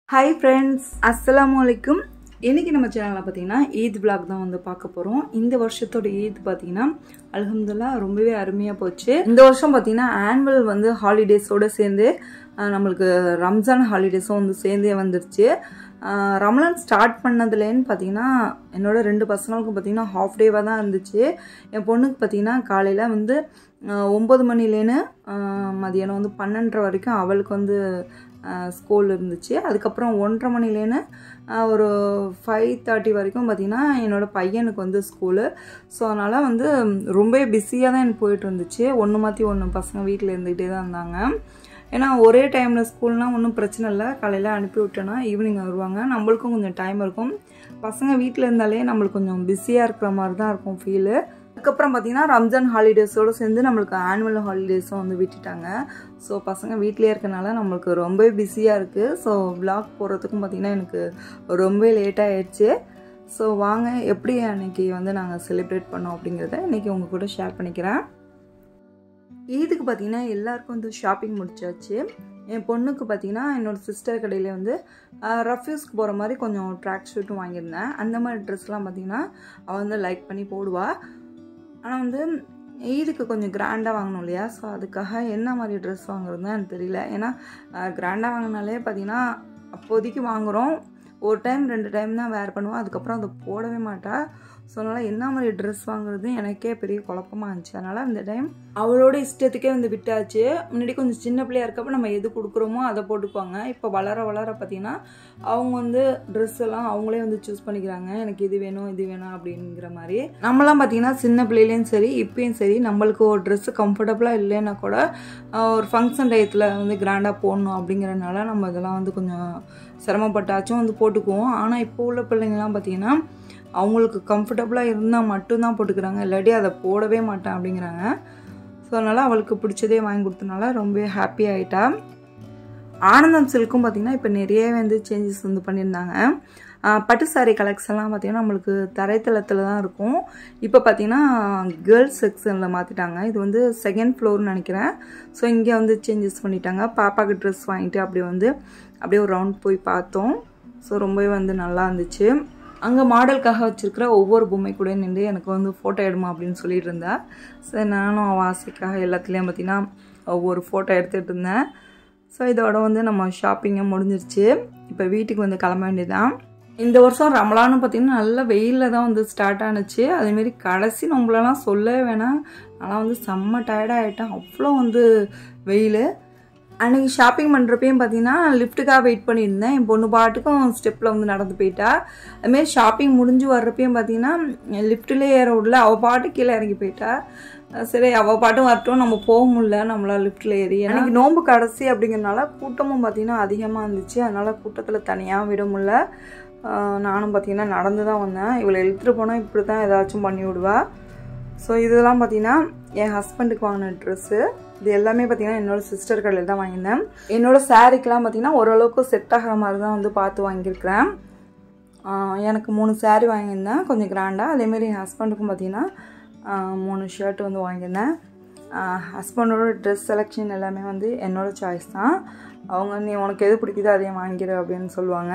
hi friends அஸ்ஸலாமு அலைக்கும் இன்னைக்கு நம்ம சேனலில் பார்த்தீங்கன்னா ஈத் vlog தான் வந்து பார்க்க போகிறோம் இந்த வருஷத்தோட ஈத் பார்த்தீங்கன்னா அல்ஹம்துல்லா ரொம்பவே அருமையாக போச்சு இந்த வருஷம் பார்த்தீங்கன்னா ஆனுவல் வந்து ஹாலிடேஸோடு சேர்ந்து அஹ், நம்மளுக்கு ரம்ஜான் ஹாலிடேஸும் வந்து சேர்ந்தே வந்துருச்சு அஹ், ரமலான் ஸ்டார்ட் பண்ணதுலேன்னு பார்த்தீங்கன்னா என்னோட ரெண்டு பசங்களுக்கும் பார்த்தீங்கன்னா ஹாஃப் டேவாக தான் இருந்துச்சு என் பொண்ணுக்கு பார்த்தீங்கன்னா காலையில் வந்து அஹ், ஒம்பது மணிலேன்னு அஹ், மதியானம் வந்து பன்னெண்டரை வரைக்கும் அவளுக்கு வந்து ஸ்கூல் இருந்துச்சு அதுக்கப்புறம் ஒன்றரை மணிலேன்னு அஹ், ஒரு ஃபைவ் தேர்ட்டி வரைக்கும் பார்த்திங்கன்னா என்னோடய பையனுக்கு வந்து ஸ்கூலு ஸோ அதனால் வந்து ரொம்ப பிஸியாக தான் எனக்கு போயிட்டு இருந்துச்சு ஒன்று மாற்றி ஒன்று பசங்க வீட்டில் இருந்துக்கிட்டே தான் இருந்தாங்க ஏன்னா ஒரே டைமில் ஸ்கூல்னால் ஒன்றும் பிரச்சனை இல்லை காலையில் அனுப்பி விட்டோன்னா ஈவினிங் வருவாங்க நம்மளுக்கும் கொஞ்சம் டைம் இருக்கும் பசங்க வீட்டில் இருந்தாலே நம்மளுக்கு கொஞ்சம் பிஸியாக இருக்கிற மாதிரி தான் இருக்கும் ஃபீலு அதுக்கப்புறம் பார்த்தீங்கன்னா ரம்ஜான் ஹாலிடேஸோடு சேர்ந்து நம்மளுக்கு ஆனுவல் ஹாலிடேஸும் வந்து விட்டுட்டாங்க ஸோ பசங்க வீட்டிலே இருக்கனால நம்மளுக்கு ரொம்ப பிஸியாக இருக்குது ஸோ vlog போடுறதுக்கும் பார்த்திங்கன்னா எனக்கு ரொம்ப லேட் ஆயிடுச்சு ஸோ வாங்க எப்படி அன்னைக்கு வந்து நாங்கள் செலிப்ரேட் பண்ணோம் அப்படிங்கிறத இன்றைக்கி உங்கள் கூட ஷேர் பண்ணிக்கிறேன் ஈதுக்கு பார்த்தீங்கன்னா எல்லாருக்கும் வந்து ஷாப்பிங் முடிச்சாச்சு என் பொண்ணுக்கு பார்த்தீங்கன்னா என்னோடய சிஸ்டர் கடையில் வந்து ரஃப்யூஸ்க்கு போகிற மாதிரி கொஞ்சம் ட்ராக் ஷூட்டும் வாங்கியிருந்தேன் அந்த மாதிரி ட்ரெஸ்லாம் பார்த்தீங்கன்னா அவள் வந்து லைக் பண்ணி போடுவாள் ஆனால் வந்து ஈதுக்கு கொஞ்சம் கிராண்டாக வாங்கணும் இல்லையா ஸோ அதுக்காக என்ன மாதிரி ட்ரெஸ் வாங்குறதுன்னு எனக்கு தெரியல ஏன்னா கிராண்டாக வாங்கினாலே பார்த்தீங்கன்னா அப்போதைக்கு வாங்குகிறோம் ஒரு டைம் ரெண்டு டைம் தான் வேர் பண்ணுவோம் அதுக்கப்புறம் அதை போடவே மாட்டா ஸோ அதனால் என்ன மாதிரி ட்ரெஸ் வாங்குறது எனக்கே பெரிய குழப்பமா இருந்துச்சு அதனால் இந்த டைம் அவளோட இஷ்டத்துக்கே வந்து விட்டாச்சு முன்னாடி கொஞ்சம் சின்ன பிள்ளையா இருக்கப்ப நம்ம எது கொடுக்குறோமோ அதை போட்டுக்குவாங்க இப்போ வளர வளர பார்த்தீங்கன்னா அவங்க வந்து ட்ரெஸ் எல்லாம் அவங்களே வந்து சூஸ் பண்ணிக்கிறாங்க எனக்கு இது வேணும் இது வேணும் அப்படிங்கிற மாதிரி நம்மலாம் பார்த்தீங்கன்னா சின்ன பிள்ளையிலையும் சரி இப்பயும் சரி நம்மளுக்கு ஒரு ட்ரெஸ்ஸு கம்ஃபர்டபுளாக இல்லைன்னா கூட ஆஹ், ஒரு ஃபங்க்ஷன் டயத்தில் வந்து கிராண்டாக போடணும் அப்படிங்கிறனால நம்ம இதெல்லாம் வந்து கொஞ்சம் சிரமப்பட்டாச்சும் வந்து போட்டுக்குவோம் ஆனால் இப்போ உள்ள பிள்ளைங்கலாம் பார்த்தீங்கன்னா அவங்களுக்கு கம்ஃபர்டபுளாக இருந்தால் மட்டும்தான் போட்டுக்கிறாங்க இல்லாட்டி அதை போடவே மாட்டேன் அப்படிங்கிறாங்க ஸோ அதனால் அவளுக்கு பிடிச்சதே வாங்கி கொடுத்தனால ரொம்ப ஹாப்பி ஆகிட்டா ஆனந்தம் சில்க்கும் பார்த்திங்கன்னா இப்போ நிறைய வந்து சேஞ்சஸ் வந்து பண்ணியிருந்தாங்க ஆஹ் பட்டு சாரி கலெக்ஷன்லாம் பார்த்திங்கன்னா நம்மளுக்கு தரைத்தளத்தில் தான் இருக்கும் இப்போ பார்த்திங்கன்னா கேர்ள்ஸ் செக்ஷனில் மாற்றிட்டாங்க இது வந்து செகண்ட் ஃப்ளோர்னு நினைக்கிறேன் ஸோ இங்கே வந்து சேஞ்சஸ் பண்ணிட்டாங்க பாப்பாவுக்கு ட்ரெஸ் வாங்கிட்டு அப்படியே வந்து அப்படியே ஒரு ரவுண்ட் போய் பார்த்தோம் ஸோ ரொம்பவே வந்து நல்லா இருந்துச்சு அங்கே மாடலுக்காக வச்சுருக்கிற ஒவ்வொரு பொம்மை கூட நின்று எனக்கு வந்து ஃபோட்டோ எடுமா அப்படின்னு சொல்லிட்டு இருந்தா சரி நானும் அவள் ஆசைக்காக எல்லாத்துலேயும் பார்த்தீங்கன்னா ஒவ்வொரு ஃபோட்டோ எடுத்துகிட்டு இருந்தேன் ஸோ இதோட வந்து நம்ம ஷாப்பிங்கை முடிஞ்சிருச்சு இப்போ வீட்டுக்கு வந்து கிளம்ப வேண்டியதான் இந்த வருஷம் ரமலான்னு பார்த்தீங்கன்னா நல்ல வெயிலில் தான் வந்து ஸ்டார்ட் ஆனுச்சு அதேமாரி கடைசி நம்மளெல்லாம் சொல்லவே வேணாம் ஆனால் வந்து செம்ம டயர்டாகிட்டேன் அவ்வளோ வந்து வெயில் அன்றைக்கி ஷாப்பிங் பண்ணுறப்பையும் பார்த்தீங்கன்னா லிஃப்ட்டுக்காக வெயிட் பண்ணியிருந்தேன் என் பொண்ணு பாட்டுக்கும் ஸ்டெப்பில் வந்து நடந்து போயிட்டா அதுமாரி ஷாப்பிங் முடிஞ்சு வர்றப்பையும் பார்த்தீங்கன்னா லிஃப்ட்டிலே ஏற விடல அவள் பாட்டு கீழே இறங்கி போயிட்டா சரி அவள் பாட்டும் வரட்டும் நம்ம போக முடியல நம்மளால் லிஃப்ட்டில் ஏறி எனக்கு நோன்பு கடைசி அப்படிங்கிறனால கூட்டமும் பார்த்தீங்கன்னா அதிகமாக இருந்துச்சு அதனால் கூட்டத்தில் தனியாக விட முடியல ஆஹ் நானும் பார்த்தீங்கன்னா நடந்து தான் வந்தேன் இவளை இழுத்துட்டு போனால் இப்படி தான் ஏதாச்சும் பண்ணி விடுவா ஸோ இதெல்லாம் பார்த்தீங்கன்னா என் ஹஸ்பண்டுக்கு வாங்கின ட்ரெஸ்ஸு இது எல்லாமே பார்த்தீங்கன்னா என்னோட சிஸ்டர் கடையில் தான் வாங்கியிருந்தேன் என்னோட சாரீக்கெலாம் பார்த்தீங்கன்னா ஓரளவுக்கு செட் ஆகிற மாதிரி தான் வந்து பார்த்து வாங்கியிருக்கிறேன் ஆஹ் எனக்கு மூணு saree வாங்கியிருந்தேன் கொஞ்சம் கிராண்டாக அதேமாரி என் ஹஸ்பண்டுக்கும் பார்த்தீங்கன்னா ஆஹ் மூணு ஷர்ட் வந்து வாங்கியிருந்தேன் ஹஸ்பண்டோட ட்ரெஸ் செலெக்ஷன் எல்லாமே வந்து என்னோட சாய்ஸ் தான் அவங்க நீ உனக்கு எது பிடிக்குதோ அதையும் வாங்கிடு அப்படின்னு சொல்லுவாங்க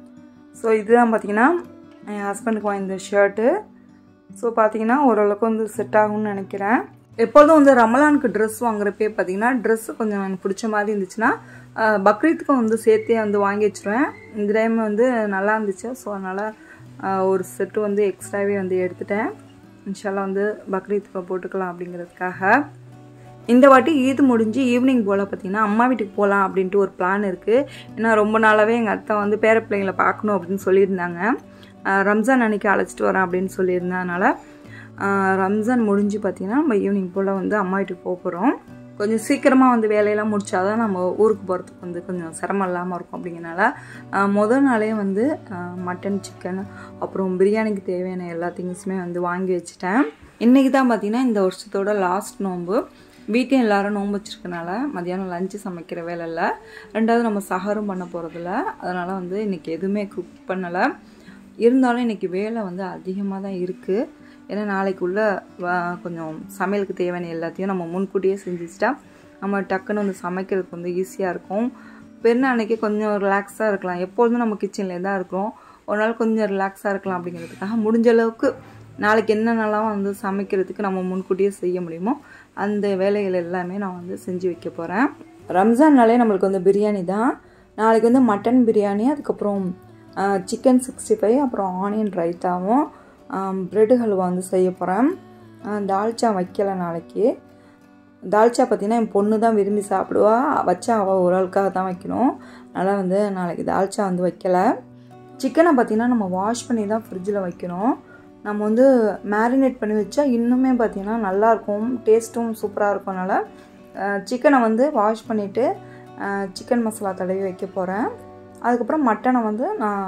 ஸோ இதுதான் பார்த்தீங்கன்னா என் ஹஸ்பண்டுக்கு வாங்கியிருந்த ஷர்ட்டு ஸோ பார்த்தீங்கன்னா ஓரளவுக்கு வந்து செட் ஆகும்னு நினைக்கிறேன் எப்போதும் வந்து ரமலானுக்கு ட்ரெஸ் வாங்குறப்பே பார்த்தீங்கன்னா ட்ரெஸ் கொஞ்சம் எனக்கு பிடிச்ச மாதிரி இருந்துச்சுன்னா ஆஹ், பக்ரீத்துக்கும் வந்து சேர்த்தே வந்து வாங்கி வச்சுருவேன் இந்த டைம் வந்து நல்லா இருந்துச்சு ஸோ அதனால் ஆஹ், ஒரு செட்டு வந்து எக்ஸ்ட்ராவே வந்து எடுத்துட்டேன் இன்ஷால்லா வந்து பக்ரீத்துக்கு போட்டுக்கலாம் அப்படிங்கிறதுக்காக இந்த வாட்டி ஈது முடிஞ்சு ஈவினிங் போல் பார்த்தீங்கன்னா அம்மா வீட்டுக்கு போகலாம் அப்படின்ட்டு ஒரு பிளான் இருக்குது ஏன்னா ரொம்ப நாளாகவே எங்கள் அத்தை வந்து பேர பிள்ளைங்களை பார்க்கணும் அப்படின்னு சொல்லியிருந்தாங்க ஆஹ் ரம்ஜான் அன்னைக்கு அழைச்சிட்டு வரேன் அப்படின்னு சொல்லியிருந்ததுனால ஆஹ் ரம்ஜான் முடிஞ்சு பார்த்தீங்கன்னா நம்ம ஈவினிங் போல் வந்து அம்மா வீட்டுக்கு போக போகிறோம் கொஞ்சம் சீக்கிரமாக வந்து வேலையெல்லாம் முடிச்சாதான் நம்ம ஊருக்கு போகிறதுக்கு வந்து கொஞ்சம் சிரமம் இல்லாமல் இருக்கும் அப்படிங்கிறனால ஆஹ் முதல் நாளே வந்து மட்டன் சிக்கன் அப்புறம் பிரியாணிக்கு தேவையான எல்லா திங்ஸுமே வந்து வாங்கி வச்சுட்டேன் இன்றைக்கி தான் பார்த்தீங்கன்னா இந்த வருஷத்தோட லாஸ்ட் நோன்பு வீட்டையும் எல்லாரும் நோன்பு வச்சிருக்கனால மதியானம் லஞ்சு சமைக்கிற வேலை இல்லை ரெண்டாவது நம்ம சஹரும் பண்ண போகிறதில்ல அதனால் வந்து இன்றைக்கி எதுவுமே குக் பண்ணலை இருந்தாலும் இன்றைக்கி வேலை வந்து அதிகமாக தான் இருக்குது ஏன்னா நாளைக்குள்ள வ- கொஞ்சம் சமையலுக்கு தேவையான எல்லாத்தையும் நம்ம முன்கூட்டியே செஞ்சு வச்சுட்டா நம்ம டக்குன்னு வந்து சமைக்கிறதுக்கு வந்து ஈஸியாக இருக்கும் பெருநாள் அன்னைக்கு கொஞ்சம் ரிலாக்ஸாக இருக்கலாம் எப்பொழுதும் நம்ம கிச்சன்லேயே தான் இருக்கிறோம் ஒரு நாள் கொஞ்சம் ரிலாக்ஸாக இருக்கலாம் அப்படிங்கிறதுக்காக முடிஞ்ச அளவுக்கு நாளைக்கு என்னென்னலாம் வந்து சமைக்கிறதுக்கு நம்ம முன்கூட்டியே செய்ய முடியுமோ அந்த வேலைகள் எல்லாமே நான் வந்து செஞ்சு வைக்க போகிறேன் ரம்ஜான்னாலே நம்மளுக்கு வந்து பிரியாணி தான் நாளைக்கு வந்து மட்டன் பிரியாணி அதுக்கப்புறம் சிக்கன் சிக்ஸ்டி ஃபைவ் அப்புறம் ஆனியன் ரைத்தாவும் ப்ரெட் ஹல்வா வந்து செய்ய போகிறேன் தால்ச்சா வைக்கல நாளைக்கு தால்ச்சா பார்த்தீங்கன்னா என் பொண்ணு தான் விரும்பி சாப்பிடுவா வச்சா அவள் ஒரு ஆளுக்காக தான் வைக்கணும் அதனால் வந்து நாளைக்கு தால்ச்சா வந்து வைக்கலை சிக்கனை பார்த்திங்கன்னா நம்ம வாஷ் பண்ணி தான் ஃப்ரிட்ஜில் வைக்கணும் நம்ம வந்து மேரினேட் பண்ணி வச்சா இன்னுமே பார்த்திங்கன்னா நல்லாயிருக்கும் டேஸ்ட்டும் சூப்பராக இருக்கனால சிக்கனை வந்து வாஷ் பண்ணிவிட்டு சிக்கன் மசாலா தடவி வைக்க போகிறேன் அதுக்கப்புறம் மட்டனை வந்து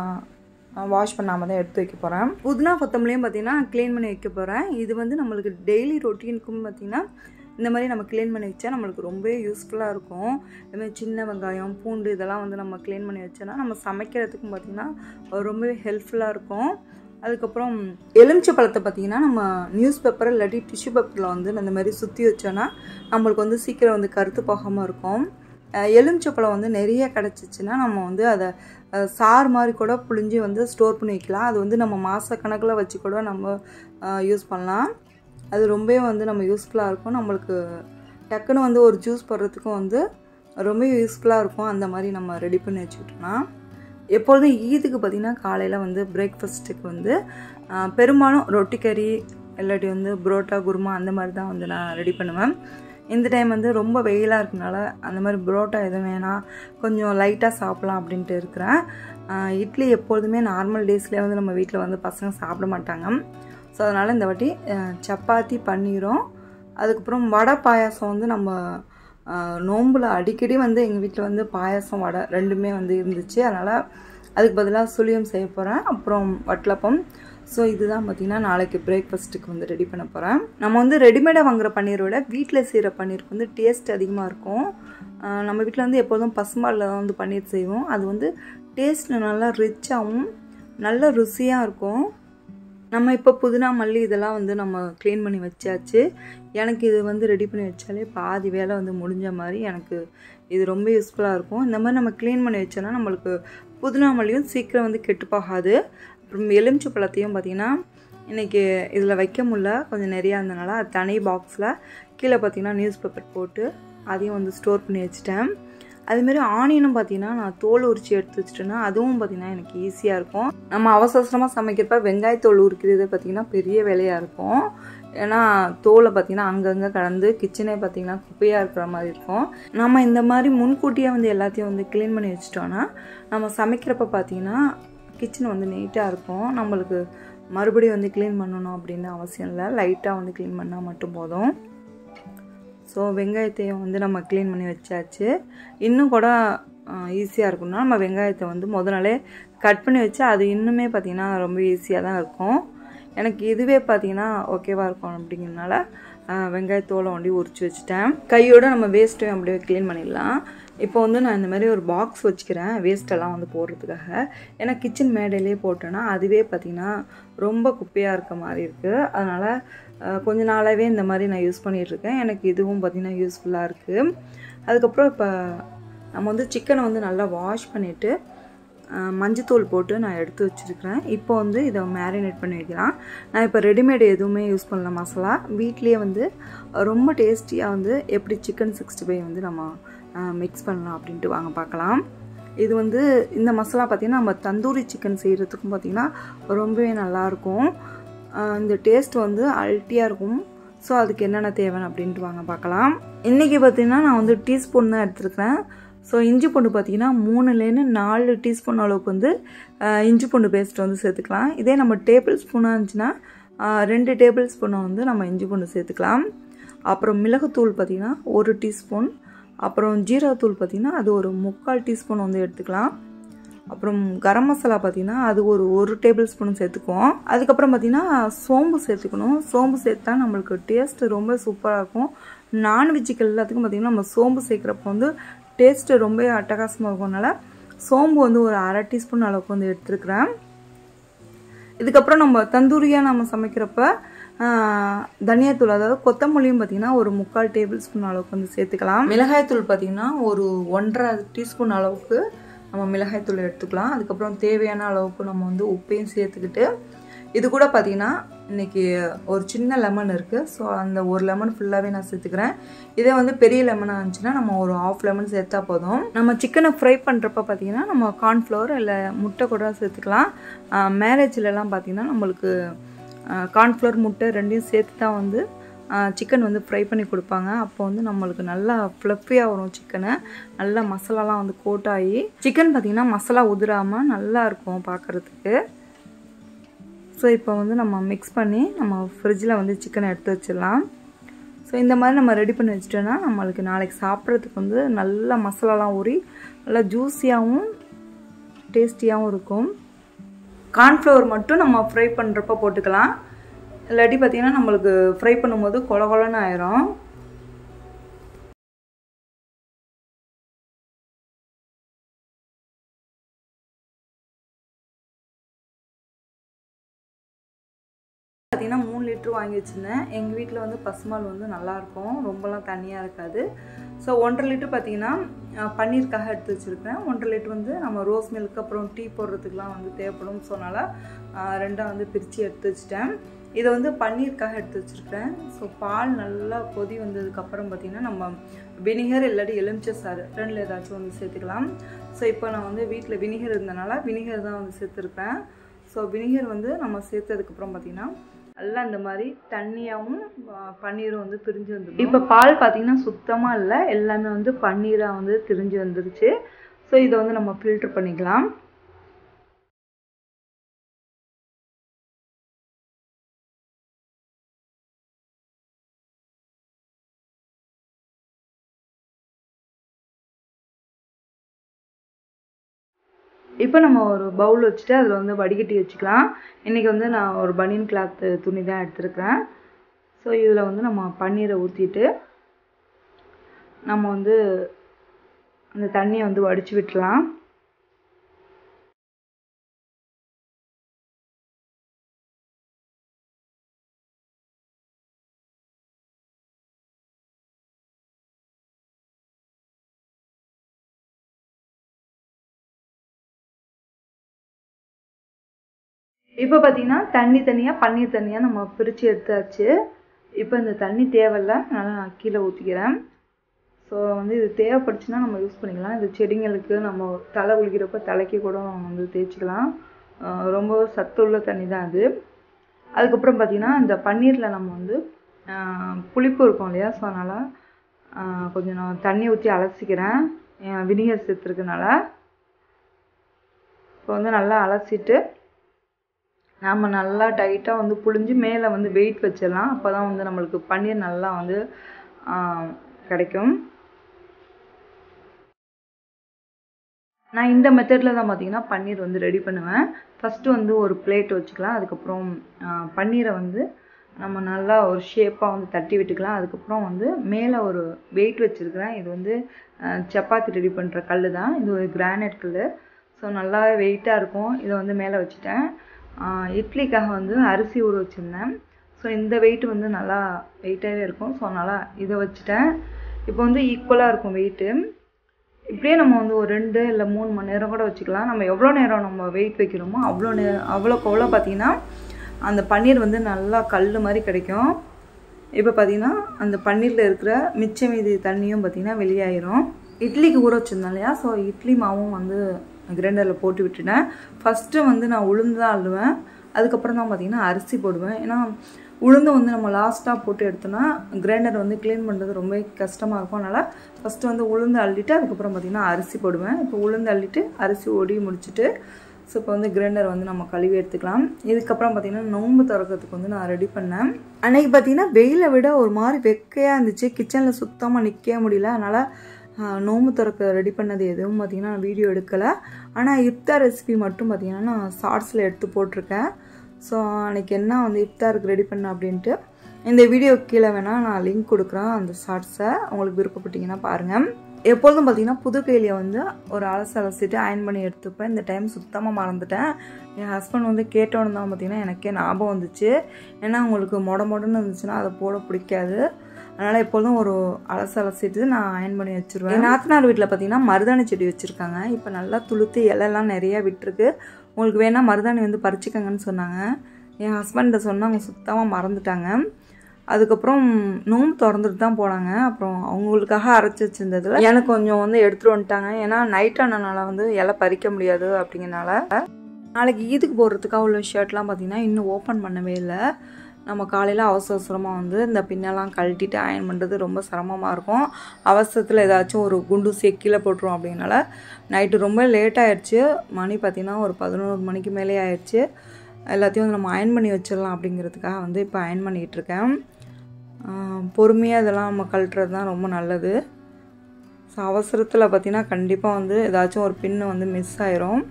நான் வாஷ் பண்ணாமல் தான் எடுத்து வைக்க போகிறேன் புதினா கொத்தமல்லியும் பார்த்திங்கன்னா க்ளீன் பண்ணி வைக்க போகிறேன் இது வந்து நம்மளுக்கு டெய்லி ரொட்டீனுக்கும் பார்த்திங்கன்னா இந்த மாதிரி நம்ம க்ளீன் பண்ணி வச்சா நம்மளுக்கு ரொம்பவே யூஸ்ஃபுல்லாக இருக்கும் இதுமாதிரி சின்ன வெங்காயம் பூண்டு இதெல்லாம் வந்து நம்ம க்ளீன் பண்ணி வச்சோன்னா நம்ம சமைக்கிறதுக்கும் பார்த்திங்கன்னா ரொம்பவே ஹெல்ப்ஃபுல்லாக இருக்கும் அதுக்கப்புறம் எலுமிச்சை பழத்தை பார்த்திங்கன்னா நம்ம நியூஸ் பேப்பர் இல்லாட்டி டிஷ்யூ பேப்பரில் வந்து அந்த மாதிரி சுற்றி வச்சோன்னா நம்மளுக்கு வந்து சீக்கிரம் வந்து கருத்து போகாமல் இருக்கும் எலுமிச்சை பழம் வந்து நிறைய கிடச்சிச்சின்னா நம்ம வந்து அதை சார் மாதிரி கூட புழிஞ்சு வந்து ஸ்டோர் பண்ணி வைக்கலாம் அது வந்து நம்ம மாதக்கணக்கில் வச்சு கூட நம்ம யூஸ் பண்ணலாம் அது ரொம்பவே வந்து நம்ம யூஸ்ஃபுல்லாக இருக்கும் நம்மளுக்கு டக்குன்னு வந்து ஒரு ஜூஸ் போடுறதுக்கும் வந்து ரொம்ப யூஸ்ஃபுல்லாக இருக்கும் அந்த மாதிரி நம்ம ரெடி பண்ணி வச்சுக்கிட்டோம்னா எப்பொழுதும் ஈதுக்கு பார்த்திங்கன்னா காலையில் வந்து பிரேக்ஃபாஸ்ட்டுக்கு வந்து பெரும்பாலும் ரொட்டி கறி இல்லாட்டி வந்து புரோட்டா குருமா அந்த மாதிரி தான் வந்து நான் ரெடி பண்ணுவேன் இந்த டைம் வந்து ரொம்ப வெயிலாக இருக்கனால அந்த மாதிரி புரோட்டா எதுவும் வேணாம் கொஞ்சம் லைட்டாக சாப்பிட்லாம் அப்படின்ட்டு இருக்கிறேன் இட்லி எப்பொழுதுமே நார்மல் டேஸ்லேயே வந்து நம்ம வீட்டில் வந்து பசங்க சாப்பிட மாட்டாங்க ஸோ அதனால் இந்த வாட்டி சப்பாத்தி பன்னீரும் அதுக்கப்புறம் வடை பாயாசம் வந்து நம்ம நோம்பில் அடிக்கடி வந்து எங்கள் வீட்டில் வந்து பாயாசம் வடை ரெண்டுமே வந்து இருந்துச்சு அதனால் அதுக்கு பதிலாக சுழியம் செய்ய போகிறேன் அப்புறம் வட்டலப்பம் ஸோ இதுதான் பார்த்திங்கன்னா நாளைக்கு பிரேக்ஃபாஸ்ட்டுக்கு வந்து ரெடி பண்ண போகிறேன் நம்ம வந்து ரெடிமேடாக வாங்குற பன்னீரை விட வீட்டில் செய்கிற பன்னீருக்கு வந்து டேஸ்ட் அதிகமாக இருக்கும் நம்ம வீட்டில் வந்து எப்போதும் பசுமாலில் தான் வந்து பன்னீர் செய்வோம் அது வந்து டேஸ்ட் நல்லா ரிச்சாகவும் நல்ல ருசியாக இருக்கும் நம்ம இப்போ புதினா மல்லி இதெல்லாம் வந்து நம்ம க்ளீன் பண்ணி வச்சாச்சு எனக்கு இது வந்து ரெடி பண்ணி வச்சாலே பாதி வேலை வந்து முடிஞ்ச மாதிரி எனக்கு இது ரொம்ப யூஸ்ஃபுல்லாக இருக்கும் இந்த மாதிரி நம்ம க்ளீன் பண்ணி வச்சோன்னா நம்மளுக்கு புதினா மல்லியும் சீக்கிரம் வந்து கெட்டு போகாது அப்புறம் எலுமிச்சை பழத்தையும் பார்த்திங்கன்னா இன்றைக்கி இதில் வைக்க முடில கொஞ்சம் நிறையா இருந்தனால அது தனி பாக்ஸில் கீழே பார்த்திங்கன்னா நியூஸ் பேப்பர் போட்டு அதையும் வந்து ஸ்டோர் பண்ணி வச்சுட்டேன் அதுமாரி ஆனியனும் பார்த்தீங்கன்னா நான் தோல் உரிச்சு எடுத்து வச்சுட்டேன்னா அதுவும் பார்த்தீங்கன்னா எனக்கு ஈஸியாக இருக்கும் நம்ம அவசர அவசரமாக சமைக்கிறப்ப வெங்காயத்தோல் உரிக்கிறது பார்த்திங்கன்னா பெரிய வேலையாக இருக்கும் ஏன்னா தோலை பார்த்திங்கன்னா அங்கங்கே கலந்து கிச்சனே பார்த்திங்கன்னா குப்பையாக இருக்கிற மாதிரி இருக்கும் நம்ம இந்த மாதிரி முன்கூட்டியே வந்து எல்லாத்தையும் வந்து க்ளீன் பண்ணி வச்சிட்டோன்னா நம்ம சமைக்கிறப்ப பார்த்திங்கன்னா கிச்சன் வந்து நீட்டாக இருக்கும் நம்மளுக்கு மறுபடியும் வந்து க்ளீன் பண்ணணும் அப்படின்னு அவசியம் இல்லை லைட்டாக வந்து க்ளீன் பண்ணால் மட்டும் போதும் ஸோ வெங்காயத்தையும் வந்து நம்ம க்ளீன் பண்ணி வச்சாச்சு இன்னும் கூட ஈஸியாக இருக்கும்னா நம்ம வெங்காயத்தை வந்து முத நாளே கட் பண்ணி வச்சு அது இன்னுமே பார்த்திங்கன்னா ரொம்ப ஈஸியாக தான் இருக்கும் எனக்கு இதுவே பார்த்திங்கன்னா ஓகேவாக இருக்கும் அப்படிங்கிறதுனால வெங்காயத்தோலை ஒண்டி உரிச்சு வச்சுட்டேன் கையோட நம்ம வேஸ்ட்டையும் அப்படியே க்ளீன் பண்ணிடலாம் இப்போ வந்து நான் இந்த மாதிரி ஒரு பாக்ஸ் வச்சுக்கிறேன் வேஸ்ட்டெல்லாம் வந்து போடுறதுக்காக ஏன்னா கிச்சன் மேடையிலே போட்டேன்னா அதுவே பார்த்திங்கன்னா ரொம்ப குப்பையாக இருக்க மாதிரி இருக்குது அதனால் கொஞ்ச நாளாகவே இந்த மாதிரி நான் யூஸ் பண்ணிகிட்ருக்கேன் எனக்கு இதுவும் பார்த்திங்கன்னா யூஸ்ஃபுல்லாக இருக்குது அதுக்கப்புறம் இப்போ நம்ம வந்து சிக்கனை வந்து நல்லா வாஷ் பண்ணிவிட்டு மஞ்சத்தூள் போட்டு நான் எடுத்து வச்சுருக்கிறேன் இப்போ வந்து இதை மேரினேட் பண்ணி வைக்கலாம் நான் இப்போ ரெடிமேட் எதுவுமே யூஸ் பண்ணல மசாலா வீட்லேயே வந்து ரொம்ப டேஸ்டியாக வந்து எப்படி சிக்கன் சிக்ஸ்டி ஃபைவ் வந்து நம்ம மிக்ஸ் பண்ணலாம் அப்படின்ட்டு வாங்க பார்க்கலாம் இது வந்து இந்த மசாலா பார்த்திங்கன்னா நம்ம தந்தூரி சிக்கன் செய்கிறதுக்கும் பார்த்திங்கன்னா ரொம்பவே நல்லாயிருக்கும் இந்த டேஸ்ட் வந்து அல்ட்டியாக இருக்கும் ஸோ அதுக்கு என்னென்ன தேவைன்னு அப்படின்ட்டு வாங்க பார்க்கலாம் இன்றைக்கி பார்த்திங்கன்னா நான் வந்து டீஸ்பூன் தான் எடுத்துருக்கிறேன் ஸோ இஞ்சி பூண்டு பார்த்தீங்கன்னா மூணுலேருந்து நாலு டீஸ்பூன் அளவுக்கு வந்து இஞ்சி பூண்டு பேஸ்ட் வந்து சேர்த்துக்கலாம் இதே நம்ம டேபிள் ஸ்பூனாக இருந்துச்சுன்னா ரெண்டு டேபிள் ஸ்பூனை வந்து நம்ம இஞ்சி பூண்டு சேர்த்துக்கலாம் அப்புறம் மிளகுத்தூள் பார்த்திங்கன்னா ஒரு டீஸ்பூன் அப்புறம் ஜீரகத்தூள் பார்த்திங்கன்னா அது ஒரு முக்கால் டீஸ்பூன் வந்து எடுத்துக்கலாம் அப்புறம் கரம் மசாலா பார்த்திங்கன்னா அது ஒரு ஒரு டேபிள் ஸ்பூன் சேர்த்துக்குவோம் அதுக்கப்புறம் பார்த்திங்கன்னா சோம்பு சேர்த்துக்கணும் சோம்பு சேர்த்தா நம்மளுக்கு டேஸ்ட் ரொம்ப சூப்பராக இருக்கும் நான்வெஜ்ஜுக்கு எல்லாத்துக்கும் பார்த்திங்கன்னா நம்ம சோம்பு சேர்க்குறப்ப வந்து டேஸ்ட்டு ரொம்ப அட்டகாசமாக இருக்கனால சோம்பு வந்து ஒரு அரை டீஸ்பூன் அளவுக்கு வந்து எடுத்துருக்குறேன் இதுக்கப்புறம் நம்ம தந்தூரியாக நம்ம சமைக்கிறப்ப தனியாத்தூள் அதாவது கொத்தமல்லியும் பார்த்தீங்கன்னா ஒரு முக்கால் டேபிள் ஸ்பூன் அளவுக்கு வந்து சேர்த்துக்கலாம் மிளகாய்த்தூள் பார்த்தீங்கன்னா ஒரு ஒன்றரை டீஸ்பூன் அளவுக்கு நம்ம மிளகாய்த்தூள் எடுத்துக்கலாம் அதுக்கப்புறம் தேவையான அளவுக்கு நம்ம வந்து உப்பையும் சேர்த்துக்கிட்டு இது கூட பார்த்தீங்கன்னா இன்றைக்கி ஒரு சின்ன லெமன் இருக்குது ஸோ அந்த ஒரு லெமன் ஃபுல்லாகவே நான் சேர்த்துக்கிறேன் இதே வந்து பெரிய லெமனாக இருந்துச்சுன்னா நம்ம ஒரு ஆஃப் லெமன் சேர்த்தா போதும் நம்ம சிக்கனை ஃப்ரை பண்ணுறப்ப பார்த்தீங்கன்னா நம்ம கார்ன்ஃப்ளவர் இல்லை முட்டை கூட சேர்த்துக்கலாம் மேரேஜ்லலாம் பார்த்தீங்கன்னா நம்மளுக்கு கார்ன்ஃப்ளவர் முட்டை ரெண்டையும் சேர்த்து தான் வந்து சிக்கன் வந்து ஃப்ரை பண்ணி கொடுப்பாங்க அப்போ வந்து நம்மளுக்கு நல்லா ஃப்ளஃபியாக வரும் சிக்கனு நல்லா மசாலாலாம் வந்து கோட் ஆகி சிக்கன் பார்த்திங்கன்னா மசாலா உதிராமல் நல்லா இருக்கும் பார்க்குறதுக்கு ஸோ இப்போ வந்து நம்ம மிக்ஸ் பண்ணி நம்ம ஃப்ரிட்ஜில் வந்து சிக்கனை எடுத்து வச்சிடலாம் ஸோ இந்த மாதிரி நம்ம ரெடி பண்ணி வச்சிட்டோன்னா நம்மளுக்கு நாளைக்கு சாப்பிட்றதுக்கு வந்து நல்லா மசாலாலாம் ஊறி நல்லா ஜூஸியாகவும் டேஸ்டியாகவும் இருக்கும் கார்ன்ஃப்ளவர் மட்டும் நம்ம ஃப்ரை பண்ணுறப்ப போட்டுக்கலாம் இல்லாட்டி பார்த்திங்கன்னா நம்மளுக்கு ஃப்ரை பண்ணும்போது கொல கொலன்னு ஆயிரும் பார்த்தீங்கன்னா மூணு லிட்ரு வாங்கி வச்சுருந்தேன் எங்கள் வீட்டில் வந்து பசுமால் வந்து நல்லாயிருக்கும் ரொம்பலாம் தண்ணியாக இருக்காது ஸோ ஒன்றரை லிட்டர் பார்த்தீங்கன்னா பன்னீருக்காக எடுத்து வச்சுருக்கேன் ஒன்றரை லிட்டர் வந்து நம்ம ரோஸ் மில்க் அப்புறம் டீ போடுறதுக்குலாம் வந்து தேவைப்படும் ஸோ அதனால் ரெண்டாக வந்து பிரித்து எடுத்து வச்சுட்டேன் இதை வந்து பன்னீருக்காக எடுத்து வச்சுருக்கேன் ஸோ பால் நல்லா கொதி வந்ததுக்கப்புறம் பார்த்திங்கன்னா நம்ம வினிகர் இல்லாட்டி எலுமிச்சை சாறு ரெண்டில் ஏதாச்சும் வந்து சேர்த்துக்கலாம் ஸோ இப்போ நான் வந்து வீட்டில் வினிகர் இருந்தனால வினிகர் தான் வந்து சேர்த்துருப்பேன் ஸோ வினிகர் வந்து நம்ம சேர்த்ததுக்கப்புறம் பார்த்திங்கன்னா நல்லா இந்த மாதிரி தண்ணியாகவும் பன்னீரும் வந்து பிரிஞ்சு வந்துடும் இப்போ பால் பார்த்தீங்கன்னா சுத்தமாக இல்லை எல்லாமே வந்து பன்னீராக வந்து திரிஞ்சு வந்துருச்சு ஸோ இதை வந்து நம்ம ஃபில்ட்ரு பண்ணிக்கலாம் இப்போ நம்ம ஒரு பவுல் வச்சுட்டு அதில் வந்து வடிகட்டி வச்சுக்கலாம் இன்றைக்கி வந்து நான் ஒரு பனியன் கிளாத்து துணி தான் எடுத்துருக்கிறேன் ஸோ இதில் வந்து நம்ம பன்னீரை ஊற்றிட்டு நம்ம வந்து அந்த தண்ணியை வந்து வடித்து விட்டுலாம் இப்போ பார்த்தீங்கன்னா தண்ணி தனியாக பன்னீர் தனியாக நம்ம பிரித்து எடுத்தாச்சு இப்போ இந்த தண்ணி தேவையில்ல அதனால் நான் கீழே ஊற்றிக்கிறேன் ஸோ வந்து இது தேவைப்படுச்சுன்னா நம்ம யூஸ் பண்ணிக்கலாம் இது செடிங்களுக்கு நம்ம தலை குளிக்கிறப்ப தலைக்கு கூட நம்ம வந்து தேய்ச்சிக்கலாம் ரொம்ப சத்துள்ள தண்ணி தான் அது அதுக்கப்புறம் பார்த்திங்கன்னா இந்த பன்னீரில் நம்ம வந்து புளிப்பு இருக்கும் இல்லையா ஸோ அதனால் கொஞ்சம் நான் தண்ணி ஊற்றி அலசிக்கிறேன் வினிகர் சேர்த்துருக்கனால இப்போ வந்து நல்லா அலசிட்டு நம்ம நல்லா டைட்டாக வந்து புழிஞ்சு மேலே வந்து வெயிட் வச்சிடலாம் அப்போ தான் வந்து நம்மளுக்கு பன்னீர் நல்லா வந்து கிடைக்கும் நான் இந்த மெத்தடில் தான் பார்த்தீங்கன்னா பன்னீர் வந்து ரெடி பண்ணுவேன் ஃபஸ்ட்டு வந்து ஒரு பிளேட் வச்சுக்கலாம் அதுக்கப்புறம் பன்னீரை வந்து நம்ம நல்லா ஒரு ஷேப்பாக வந்து தட்டி விட்டுக்கலாம் அதுக்கப்புறம் வந்து மேலே ஒரு வெயிட் வச்சுருக்கிறேன் இது வந்து சப்பாத்தி ரெடி பண்ணுற கல் தான் இது ஒரு கிரானைட் கல் ஸோ நல்லா வெயிட்டாக இருக்கும் இதை வந்து மேலே வச்சுட்டேன் இட்லிக்காக வந்து அரிசி ஊற வச்சுருந்தேன் ஸோ இந்த வெயிட் வந்து நல்லா வெயிட்டாகவே இருக்கும் ஸோ அதனால் இதை வச்சுட்டேன் இப்போ வந்து ஈக்குவலாக இருக்கும் வெயிட்டு இப்படியே நம்ம வந்து ஒரு ரெண்டு இல்லை மூணு மணி நேரம் கூட வச்சுக்கலாம் நம்ம எவ்வளோ நேரம் நம்ம வெயிட் வைக்கிறோமோ அவ்வளோ நேரம் அவ்வளோக்கு அவ்வளோ பார்த்திங்கன்னா அந்த பன்னீர் வந்து நல்லா கல் மாதிரி கிடைக்கும் இப்போ பார்த்திங்கன்னா அந்த பன்னீரில் இருக்கிற மிச்ச மீதி தண்ணியும் பார்த்திங்கன்னா வெளியாயிரும் இட்லிக்கு ஊற வச்சுருந்தேன் இல்லையா ஸோ இட்லி மாவும் வந்து கிரைண்டரில் போட்டு விட்டுட்டேன் ஃபஸ்ட்டு வந்து நான் உளுந்து தான் அள்ளுவேன் அதுக்கப்புறம் தான் பார்த்திங்கன்னா அரிசி போடுவேன் ஏன்னா உளுந்து வந்து நம்ம லாஸ்ட்டாக போட்டு எடுத்தோன்னா கிரைண்டர் வந்து க்ளீன் பண்ணுறது ரொம்ப கஷ்டமாக இருக்கும் அதனால் ஃபஸ்ட்டு வந்து உளுந்து அள்ளிட்டு அதுக்கப்புறம் பார்த்திங்கன்னா அரிசி போடுவேன் இப்போ உளுந்து அள்ளிட்டு அரிசி ஒடி முடிச்சுட்டு ஸோ இப்போ வந்து கிரைண்டர் வந்து நம்ம கழுவி எடுத்துக்கலாம் இதுக்கப்புறம் பார்த்திங்கன்னா நோம்பு திறக்கிறதுக்கு வந்து நான் ரெடி பண்ணேன் அன்றைக்கி பார்த்திங்கன்னா வெயிலை விட ஒரு மாதிரி வெக்கையாக இருந்துச்சு கிச்சனில் சுத்தமாக நிற்க முடியல அதனால் நோம்பு திறக்க ரெடி பண்ணது எதுவும் பார்த்திங்கன்னா நான் வீடியோ எடுக்கலை ஆனால் இஃப்தார் ரெசிபி மட்டும் பார்த்திங்கன்னா நான் ஷார்ட்ஸில் எடுத்து போட்டிருக்கேன் ஸோ அன்றைக்கி என்ன வந்து இஃப்தாருக்கு ரெடி பண்ணேன் அப்படின்ட்டு இந்த வீடியோ கீழே வேணால் நான் லிங்க் கொடுக்குறேன் அந்த ஷார்ட்ஸை உங்களுக்கு விருப்பப்பட்டீங்கன்னா பாருங்கள் எப்பொழுதும் பார்த்தீங்கன்னா புது கையில வந்து ஒரு அலசு அலசிட்டு அயன் பண்ணி எடுத்துப்பேன் இந்த டைம் சுத்தமாக மறந்துட்டேன் என் ஹஸ்பண்ட் வந்து கேட்டோன்னு தான் பார்த்தீங்கன்னா எனக்கே ஞாபகம் வந்துச்சு ஏன்னா உங்களுக்கு மொட மொடன்னு இருந்துச்சுன்னா அதை போட பிடிக்காது அதனால் எப்போதும் ஒரு அலசு அலசிட்டு நான் அயன் பண்ணி வச்சுருவேன் என் நாத்தனார் வீட்டில் பார்த்தீங்கன்னா மருதாணி செடி வச்சுருக்காங்க இப்போ நல்லா துளுத்து இலைலாம் நிறையா விட்டுருக்கு உங்களுக்கு வேணால் மருதாணி வந்து பறிச்சுக்கங்கன்னு சொன்னாங்க என் ஹஸ்பண்ட்டை சொன்னால் அவங்க சுத்தமாக மறந்துட்டாங்க அதுக்கப்புறம் நோம்பு திறந்துட்டு தான் போனாங்க அப்புறம் அவங்களுக்காக அரைச்சி வச்சிருந்ததுல எனக்கு கொஞ்சம் வந்து எடுத்துகிட்டு வந்துட்டாங்க ஏன்னா நைட் ஆனனால வந்து இலை பறிக்க முடியாது அப்படிங்கிறனால நாளைக்கு ஈதுக்கு போடுறதுக்காக உள்ள ஷர்ட்லாம் பார்த்தீங்கன்னா இன்னும் ஓப்பன் பண்ணவே இல்லை நம்ம காலையில் அவசர அவசரமாக வந்து இந்த பின்னெல்லாம் கழட்டிட்டு அயன் பண்ணுறது ரொம்ப சிரமமாக இருக்கும் அவசரத்தில் ஏதாச்சும் ஒரு குண்டு கீழே போட்டுரும் அப்படின்னால நைட்டு ரொம்ப லேட் ஆயிடுச்சு மணி பார்த்திங்கன்னா ஒரு பதினோரு மணிக்கு மேலே ஆயிடுச்சு எல்லாத்தையும் வந்து நம்ம அயன் பண்ணி வச்சிடலாம் அப்படிங்கிறதுக்காக வந்து இப்போ அயன் பண்ணிகிட்டு இருக்கேன் பொறுமையாக இதெல்லாம் நம்ம கழட்டுறது தான் ரொம்ப நல்லது ஸோ அவசரத்தில் பார்த்திங்கன்னா கண்டிப்பாக வந்து ஏதாச்சும் ஒரு பின்னு வந்து மிஸ் ஆயிரும்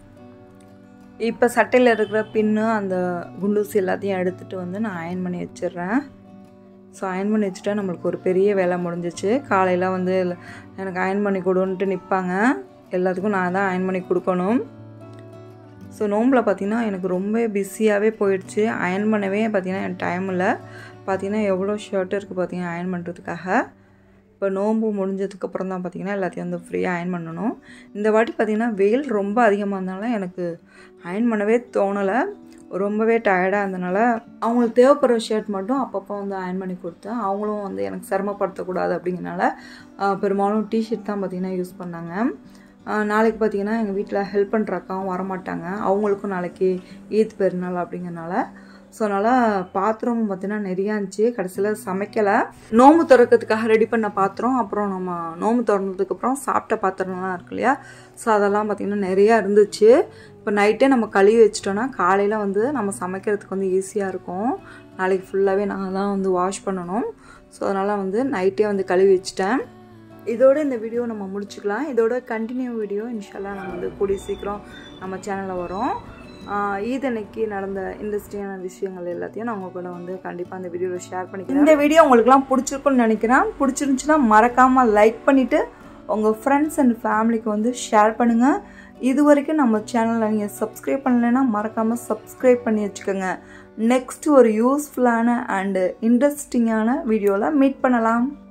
இப்போ சட்டையில் இருக்கிற பின்னு அந்த குண்டூசி எல்லாத்தையும் எடுத்துகிட்டு வந்து நான் அயன் பண்ணி வச்சிடுறேன் ஸோ அயன் பண்ணி வச்சுட்டா நம்மளுக்கு ஒரு பெரிய வேலை முடிஞ்சிச்சு காலையில் வந்து எனக்கு அயன் பண்ணி கொடுன்ட்டு நிற்பாங்க எல்லாத்துக்கும் நான் தான் அயன் பண்ணி கொடுக்கணும் ஸோ நோம்பில் பார்த்திங்கன்னா எனக்கு ரொம்ப பிஸியாகவே போயிடுச்சு அயன் பண்ணவே பார்த்திங்கன்னா என் டைம் இல்லை பார்த்திங்கன்னா எவ்வளோ ஷர்ட் இருக்குது பார்த்திங்கன்னா அயன் பண்ணுறதுக்காக இப்போ நோம்பு முடிஞ்சதுக்கப்புறம் தான் பார்த்திங்கன்னா எல்லாத்தையும் வந்து ஃப்ரீயாக அயன் பண்ணணும் இந்த வாட்டி பார்த்திங்கன்னா வெயில் ரொம்ப அதிகமாக இருந்தனால எனக்கு அயன் பண்ணவே தோணலை ரொம்பவே டயர்டாக இருந்தனால அவங்களுக்கு தேவைப்படுற ஷர்ட் மட்டும் அப்பப்போ வந்து அயன் பண்ணி கொடுத்தேன் அவங்களும் வந்து எனக்கு சிரமப்படுத்தக்கூடாது அப்படிங்கிறனால பெரும்பாலும் டிஷர்ட் தான் பார்த்திங்கன்னா யூஸ் பண்ணாங்க நாளைக்கு பார்த்தீங்கன்னா எங்கள் வீட்டில் ஹெல்ப் பண்ணுற அக்காவும் வரமாட்டாங்க அவங்களுக்கும் நாளைக்கு ஈத் பெருநாள் அப்படிங்கிறனால ஸோ அதனால் பாத்திரம் பார்த்தீங்கன்னா நிறையா இருந்துச்சு கடைசியில் சமைக்கலை நோம்பு திறக்கிறதுக்காக ரெடி பண்ண பாத்திரம் அப்புறம் நம்ம நோம்பு திறந்ததுக்கப்புறம் சாப்பிட்ட பாத்திரம்லாம் இருக்கு இல்லையா ஸோ அதெல்லாம் பார்த்திங்கன்னா நிறையா இருந்துச்சு இப்போ நைட்டே நம்ம கழுவி வச்சிட்டோன்னா காலையில் வந்து நம்ம சமைக்கிறதுக்கு வந்து ஈஸியாக இருக்கும் நாளைக்கு ஃபுல்லாகவே நான் தான் வந்து வாஷ் பண்ணணும் ஸோ அதனால் வந்து நைட்டே வந்து கழுவி வச்சுட்டேன் இதோட இந்த வீடியோ நம்ம முடிச்சுக்கலாம் இதோட கண்டினியூ வீடியோ இன்ஷால்லா நம்ம வந்து கூடிய சீக்கிரம் நம்ம சேனலில் வரும் ஈத் அன்னைக்கு நடந்த இன்ட்ரெஸ்டிங்கான விஷயங்கள் எல்லாத்தையும் நான் உங்க கூட வந்து கண்டிப்பாக அந்த வீடியோவில் ஷேர் பண்ணிக்கிறேன் இந்த வீடியோ உங்களுக்குலாம் பிடிச்சிருக்குன்னு நினைக்கிறேன் பிடிச்சிருந்துச்சுன்னா மறக்காமல் லைக் பண்ணிவிட்டு உங்கள் ஃப்ரெண்ட்ஸ் அண்ட் ஃபேமிலிக்கு வந்து ஷேர் பண்ணுங்கள் இது வரைக்கும் நம்ம சேனலில் நீங்கள் சப்ஸ்கிரைப் பண்ணலைன்னா மறக்காமல் சப்ஸ்கிரைப் பண்ணி வச்சுக்கோங்க நெக்ஸ்ட் ஒரு யூஸ்ஃபுல்லான அண்டு இன்ட்ரெஸ்டிங்கான வீடியோவில் மீட் பண்ணலாம்